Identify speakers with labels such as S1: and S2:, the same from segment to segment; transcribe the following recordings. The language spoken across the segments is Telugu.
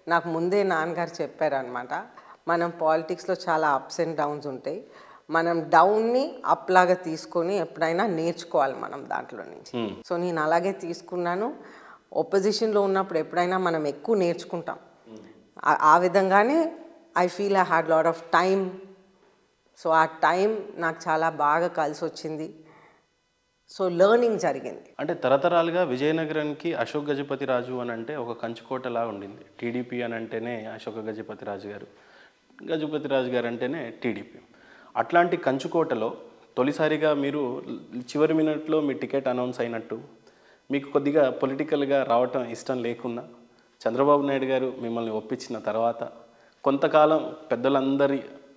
S1: నాకు ముందే నాన్నగారు చెప్పారనమాట మనం పాలిటిక్స్లో చాలా అప్స్ అండ్ డౌన్స్ ఉంటాయి మనం డౌన్ని అప్ లాగా తీసుకొని ఎప్పుడైనా నేర్చుకోవాలి మనం దాంట్లో నుంచి సో నేను అలాగే తీసుకున్నాను ఒపోజిషన్లో ఉన్నప్పుడు ఎప్పుడైనా మనం ఎక్కువ నేర్చుకుంటాం ఆ- ఆ విధంగానే I feel I had lot of time so uh time నాకు చాలా బాగా కలిసి వచ్చింది సో లెర్నింగ్ జరిగింది
S2: అంటే తరతరాలుగా విజయనగరానికి అశోక్ గజపతి రాజు అని అంటే ఒక కంచుకోటలా ఉండింది టీడీపీ అని అంటేనే అశోక గజపతి రాజు గారు గజపతి రాజు గారు అంటేనే టీడీపీ అట్లాంటి కంచుకోటలో తొలిసారిగా మీరు చివరి మినిట్లో మీ టికెట్ అనౌన్స్ అయినట్టు మీకు కొద్దిగా పొలిటికల్గా రావటం ఇష్టం లేకున్నా చంద్రబాబు నాయుడు గారు మిమ్మల్ని ఒప్పించిన తర్వాత కొంతకాలం పెద్దలందరి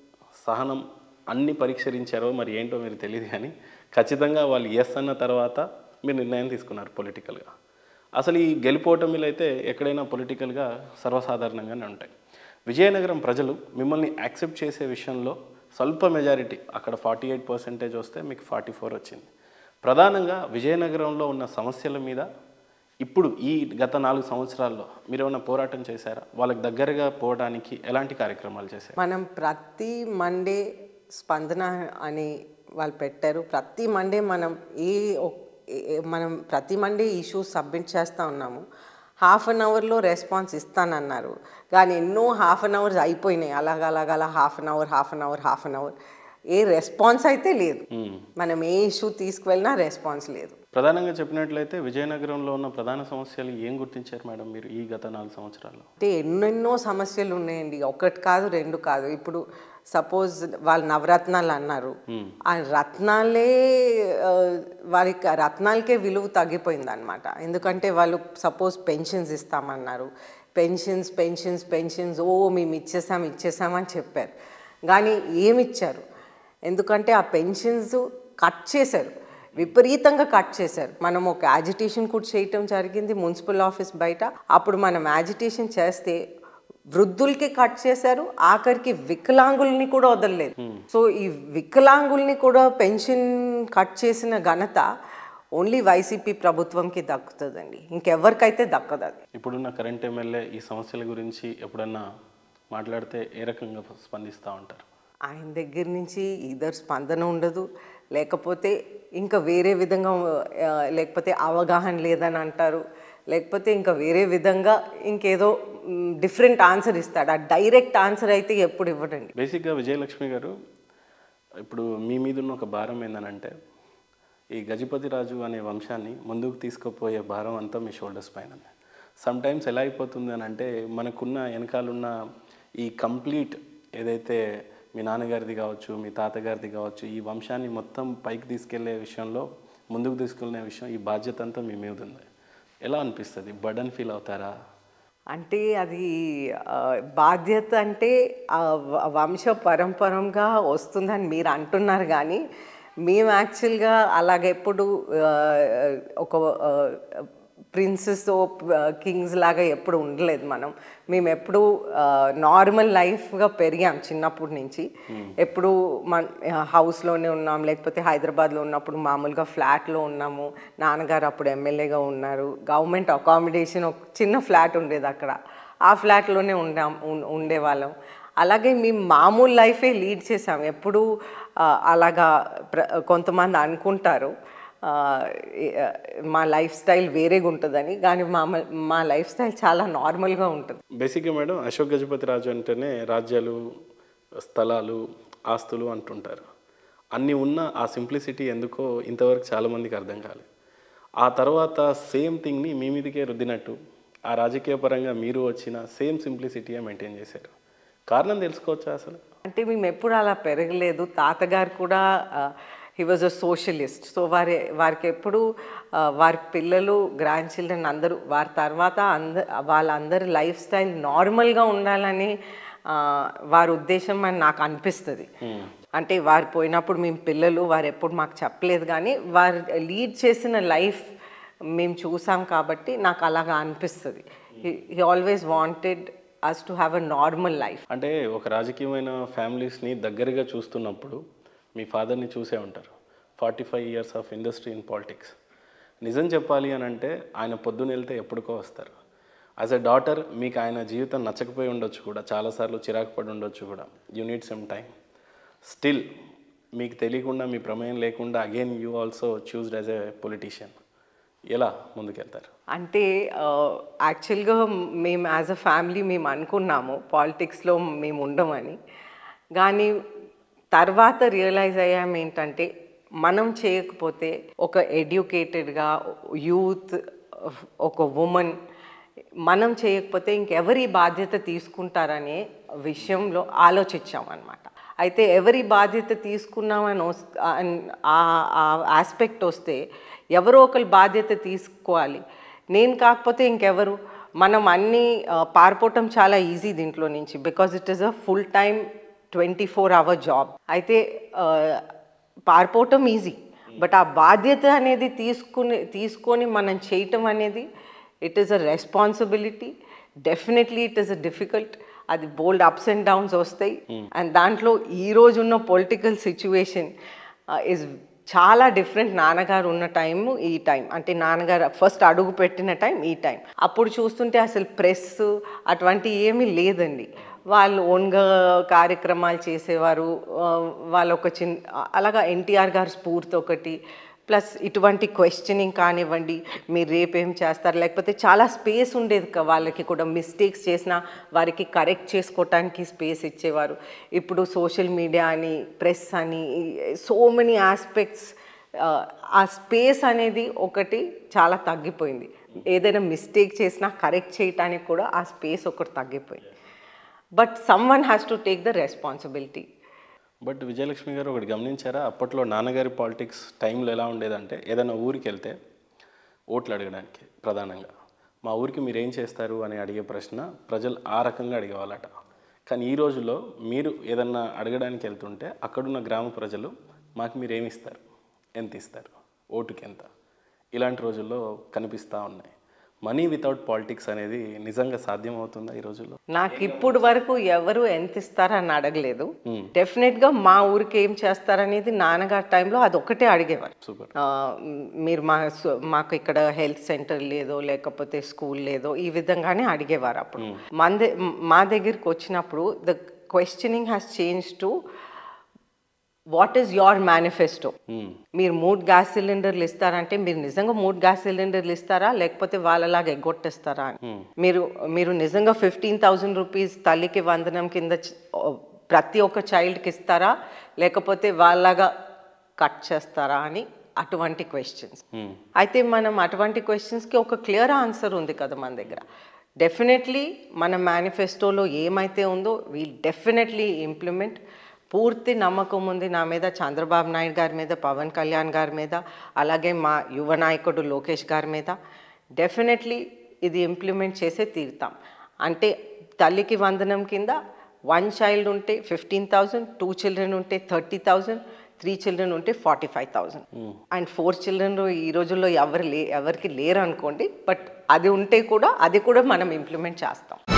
S2: సహనం అన్ని పరీక్షరించారో మరి ఏంటో మీరు తెలియదు కానీ ఖచ్చితంగా వాళ్ళు ఎస్ అన్న తర్వాత మీరు నిర్ణయం తీసుకున్నారు పొలిటికల్గా అసలు ఈ గెలిపోవటమిలు అయితే ఎక్కడైనా పొలిటికల్గా సర్వసాధారణంగానే ఉంటాయి విజయనగరం ప్రజలు మిమ్మల్ని యాక్సెప్ట్ చేసే విషయంలో స్వల్ప మెజారిటీ అక్కడ ఫార్టీ ఎయిట్ పర్సెంటేజ్ వస్తే మీకు ఫార్టీ ఫోర్ వచ్చింది ప్రధానంగా విజయనగరంలో ఉన్న సమస్యల మీద ఇప్పుడు ఈ గత నాలుగు సంవత్సరాల్లో మీరు ఏమైనా పోరాటం చేశారా వాళ్ళకి దగ్గరగా పోవడానికి ఎలాంటి కార్యక్రమాలు చేశారు
S1: మనం ప్రతి మండే స్పందన అని వాళ్ళు పెట్టారు ప్రతి మండే మనం ఏ ఒక్- ఏ- మనం ప్రతి మండే ఇష్యూస్ సబ్మిట్ చేస్తూ ఉన్నాము హాఫ్ అన్ అవర్లో రెస్పాన్స్ ఇస్తానన్నారు కానీ ఎన్నో హాఫ్ అన్ అవర్స్ అయిపోయినాయి అలాగ అలాగ అలా half an hour half an hour half an hour ఏ రెస్పాన్స్ అయితే లేదు మనం ఏ ఇష్యూ తీసుకువెళ్ళినా రెస్పాన్స్ లేదు
S2: ప్రధానంగా చెప్పినట్లయితే విజయనగరంలో ఉన్న ప్రధాన సమస్యలు ఏం గుర్తించారు మేడం మీరు ఈ గత నాలుగు సంవత్సరాల్లో
S1: అంటే ఎన్నెన్నో సమస్యలు ఉన్నాయండి ఒకటి కాదు రెండు కాదు ఇప్పుడు సపోజ్ వాళ్ళు నవరత్నాలు అన్నారు ఆ రత్నాలే ఆ, వారికి ఆ రత్నాలకే విలువ తగ్గిపోయింది అనమాట ఎందుకంటే వాళ్ళు సపోజ్ పెన్షన్స్ ఇస్తామన్నారు పెన్షన్స్ పెన్షన్స్ పెన్షన్స్ ఓ మేము ఇచ్చేసాం ఇచ్చేసాం అని చెప్పారు కానీ ఏమి ఇచ్చారు ఎందుకంటే ఆ పెన్షన్స్ కట్ చేశారు విపరీతంగా కట్ చేశారు మనం ఒక యాజిటేషన్ కూడా చేయటం జరిగింది మున్సిపల్ ఆఫీస్ బయట అప్పుడు మనం యాజిటేషన్ చేస్తే వృద్ధులకి కట్ చేశారు ఆఖరికి వికలాంగుల్ని కూడా వదలలేదు సో ఈ వికలాంగుల్ని కూడా పెన్షన్ కట్ చేసిన ఘనత ఓన్లీ వైసీపీ ప్రభుత్వంకి దక్కుతుందండి ఇంకెవరికైతే దక్కదు అది
S2: ఇప్పుడున్న కరెంట్ ఎమ్మెల్యే ఈ సమస్యల గురించి ఎప్పుడన్నా మాట్లాడితే ఏ రకంగా స్పందిస్తూ ఉంటారు
S1: ఆయన దగ్గర నుంచి ఇద్దరు స్పందన ఉండదు లేకపోతే ఇంకా వేరే విధంగా ఆ, లేకపోతే అవగాహన లేదని అంటారు లేకపోతే ఇంకా వేరే విధంగా ఇంకేదో డిఫరెంట్ ఆన్సర్ ఇస్తాడు ఆ డైరెక్ట్ ఆన్సర్ అయితే ఎప్పుడు ఇవ్వడండి
S2: బేసిక్గా విజయలక్ష్మి గారు ఇప్పుడు మీ మీద ఉన్న ఒక భారం ఏంటనంటే ఈ గజపతి రాజు అనే వంశాన్ని ముందుకు తీసుకుపోయే భారం అంతా మీ షోల్డర్స్ పైన సమ్ టైమ్స్ ఎలా అయిపోతుంది అని అంటే మనకున్న వెనకాలన్న ఈ కంప్లీట్ ఏదైతే మీ నాన్నగారిది కావచ్చు మీ తాతగారిది కావచ్చు ఈ వంశాన్ని మొత్తం పైకి తీసుకెళ్లే విషయంలో ముందుకు తీసుకెళ్లే విషయం ఈ బాధ్యత అంతా మీ మీద ఉంది ఎలా అనిపిస్తుంది బర్డన్ ఫీల్ అవుతారా
S1: అంటే అది ఆ, బాధ్యత అంటే ఆ వ- వంశ పరంపరంగా వస్తుందని మీరు అంటున్నారు కానీ మేము యాక్చువల్గా అలాగెప్పుడు ఆ, ఒక ప్రిన్సెస్ కింగ్స్ లాగా ఎప్పుడు ఉండలేదు మనం మేము ఎప్పుడు నార్మల్ లైఫ్గా పెరిగాం చిన్నప్పటి నుంచి ఎప్పుడు మన హౌస్లోనే ఉన్నాం లేకపోతే హైదరాబాద్లో ఉన్నప్పుడు మామూలుగా ఫ్లాట్లో ఉన్నాము నాన్నగారు అప్పుడు ఎమ్మెల్యేగా ఉన్నారు గవర్నమెంట్ అకామిడేషన్ ఒక చిన్న ఫ్లాట్ ఉండేది అక్కడ ఆ ఫ్లాట్లోనే ఉండాం ఉం- ఉండేవాళ్ళం అలాగే మేము మామూలు లైఫే లీడ్ చేసాం ఎప్పుడు ఆ, అలాగా ప్ర కొంతమంది అనుకుంటారు ఆ, ఏ- మా లైఫ్ స్టైల్ వేరేగా ఉంటుందని కానీ మా మా లైఫ్ స్టైల్ చాలా నార్మల్గా ఉంటుంది
S2: బేసిక్గా మేడం అశోక్ గజపతి రాజు అంటేనే రాజ్యాలు స్థలాలు ఆస్తులు అంటుంటారు అన్నీ ఉన్న ఆ సింప్లిసిటీ ఎందుకో ఇంతవరకు చాలామందికి అర్థం కాలేదు ఆ తర్వాత సేమ్ థింగ్ని మీ మీదకే రుద్దినట్టు ఆ రాజకీయ పరంగా మీరు వచ్చిన సేమ్ సింప్లిసిటీయే మెయింటైన్ చేశారు కారణం తెలుసుకోవచ్చా అసలు
S1: అంటే మేము ఎప్పుడు అలా పెరగలేదు తాతగారు కూడా he was a socialist so వారి వారికి ఎప్పుడు ఆ, వారి పిల్లలు గ్రాండ్ చిల్డ్రన్ అందరూ వారి తర్వాత అంద వాళ్ళందరి లైఫ్ స్టైల్ నార్మల్గా ఉండాలని ఆ, వారి ఉద్దేశం అని నాకు అనిపిస్తుంది అంటే వారు పోయినప్పుడు మేము పిల్లలు వారు ఎప్పుడు మాకు చెప్పలేదు కానీ వారు లీడ్ చేసిన లైఫ్ మేము చూసాం కాబట్టి నాకు అలాగా అనిపిస్తుంది he always wanted us to have a normal life
S2: అంటే ఒక రాజకీయమైన ఫ్యామిలీస్ని దగ్గరగా చూస్తున్నప్పుడు మీ ఫాదర్ని చూసే ఉంటారు forty five years of industry in politics నిజం చెప్పాలి అని అంటే ఆయన పొద్దున్న వెళ్తే ఎప్పటికో వస్తారు యాజ్ ఎ డాటర్ మీకు ఆయన జీవితం నచ్చకపోయి ఉండొచ్చు కూడా చాలాసార్లు చిరాకు పడి ఉండొచ్చు కూడా you need some time still మీకు తెలియకుండా మీ ప్రమేయం లేకుండా again you also choosed as a politician ఎలా ముందుకెళ్తారు
S1: అంటే యాక్చువల్గా మేము యాజ్ అ ఫ్యామిలీ మేము అనుకున్నాము పాలిటిక్స్లో మేము ఉండమని కానీ తర్వాత రియలైజ్ అయ్యాం ఏంటంటే మనం చేయకపోతే ఒక ఎడ్యుకేటెడ్గా యూత్ ఒక ఉమెన్ మనం చేయకపోతే ఇంకెవరి బాధ్యత తీసుకుంటారనే విషయంలో ఆలోచించామన్నమాట అయితే ఎవరి బాధ్యత తీసుకున్నామని వస్- అన్- ఆ ఆస్పెక్ట్ వస్తే ఎవరో ఒకరి బాధ్యత తీసుకోవాలి నేను కాకపోతే ఇంకెవరు మనం అన్నీ ఆ, పారిపోవటం చాలా ఈజీ దీంట్లో నుంచి because it is a full time twenty four hour job అయితే ఆ, పారిపోవటం ఈజీ బట్ ఆ బాధ్యత అనేది తీసుకుని తీసుకొని మనం చేయటం అనేది it is a responsibility definitely it is a difficult అది బోల్డ్ అప్స్ అండ్ డౌన్స్ వస్తాయి అండ్ దాంట్లో ఈ రోజు ఉన్న పొలిటికల్ సిచ్యువేషన్ ఇస్ చాలా డిఫరెంట్ నాన్నగారు ఉన్న టైం ఈ టైం అంటే నాన్నగారు ఫస్ట్ అడుగు పెట్టిన టైం ఈ టైం అప్పుడు చూస్తుంటే అసలు ప్రెస్ అటువంటి ఏమీ లేదండి వాళ్ళు ఓన్గా కార్యక్రమాలు చేసేవారు ఆ, వాళ్ళు ఒక చిన్న అలాగా ఎన్టీఆర్ గారి స్ఫూర్తి ఒకటి ప్లస్ ఇటువంటి క్వశ్చనింగ్ కానివ్వండి మీరు రేపేం చేస్తారు లేకపోతే చాలా స్పేస్ ఉండేది క- వాళ్ళకి కూడా మిస్టేక్స్ చేసినా వారికి కరెక్ట్ చేసుకోవటానికి స్పేస్ ఇచ్చేవారు ఇప్పుడు సోషల్ మీడియా అని ప్రెస్ అని సో మెనీ ఆస్పెక్ట్స్ ఆ స్పేస్ అనేది ఒకటి చాలా తగ్గిపోయింది ఏదైనా మిస్టేక్ చేసినా కరెక్ట్ చేయటానికి కూడా ఆ స్పేస్ ఒకటి తగ్గిపోయింది but someone has to take the responsibility
S2: but Vijayalakshmi గారు ఒకటి గమనించారా అప్పట్లో నాన్నగారి పాలిటిక్స్ టైంలో ఎలా ఉండేదంటే ఏదైనా ఊరికి వెళ్తే ఓట్లు అడగడానికి ప్రధానంగా మా ఊరికి మీరు ఏం చేస్తారు అని అడిగే ప్రశ్న ప్రజలు ఆ రకంగా అడిగేవాళ్ళట కానీ ఈ రోజుల్లో మీరు ఏదన్నా అడగడానికి వెళ్తుంటే అక్కడున్న గ్రామ ప్రజలు మాకు మీరు ఏమి ఇస్తారు ఎంత ఇస్తారు ఓటుకి ఎంత ఇలాంటి రోజుల్లో కనిపిస్తూ ఉన్నాయి మనీ వితౌట్ పాలిటిక్స్ అనేది నిజంగా సాధ్యమవుతుందా ఈ రోజుల్లో
S1: నాకు ఇప్పుడు వరకు ఎవరు ఎంత ఇస్తారని అడగలేదు డెఫినెట్ గా మా ఊరికి ఏం చేస్తారనేది నాన్నగారి టైంలో అది ఒక్కటే అడిగేవారు
S2: సూపర్
S1: ఆ, మీరు మా సు- మాకు ఇక్కడ హెల్త్ సెంటర్ లేదో లేకపోతే స్కూల్ లేదో ఈ విధంగానే అడిగేవారు అప్పుడు మన ద- మా దగ్గరికి వచ్చినప్పుడు the questioning has change to what is your manifesto మీరు మూడు గ్యాస్ సిలిండర్లు ఇస్తారంటే మీరు నిజంగా మూడు గ్యాస్ సిలిండర్లు ఇస్తారా లేకపోతే వాళ్ళలాగా ఎగ్గొట్టేస్తారా అని మీరు మీరు నిజంగా ఫిఫ్టీన్ థౌజండ్ రూపీస్ తల్లికి వందనం కింద చ- ఓ, ప్రతి ఒక్క చైల్డ్కి ఇస్తారా లేకపోతే వాళ్ళలాగా కట్ చేస్తారా అని అటువంటి క్వశ్చన్స్ అయితే మనం అటువంటి క్వశ్చన్స్కి ఒక క్లియర్ ఆన్సర్ ఉంది కదా మన దగ్గర డెఫినెట్లీ మన మేనిఫెస్టోలో ఏమైతే ఉందో వీల్ డెఫినెట్లీ ఇంప్లిమెంట్ పూర్తి నమ్మకం ఉంది నా మీద చంద్రబాబు నాయుడు గారి మీద పవన్ కళ్యాణ్ గారి మీద అలాగే మా యువ నాయకుడు లోకేష్ గారి మీద డెఫినెట్లీ ఇది ఇంప్లిమెంట్ చేసే తీరుతాం అంటే తల్లికి వందనం కింద వన్ చైల్డ్ ఉంటే ఫిఫ్టీన్ థౌజండ్ టూ చిల్డ్రన్ ఉంటే థర్టీ థౌజండ్ త్రీ చిల్డ్రన్ ఉంటే forty five thousand and four children ఈ రోజుల్లో ఎవరు లే ఎవరికి లేరు అనుకోండి బట్ అది ఉంటే కూడా అది కూడా మనం ఇంప్లిమెంట్ చేస్తాం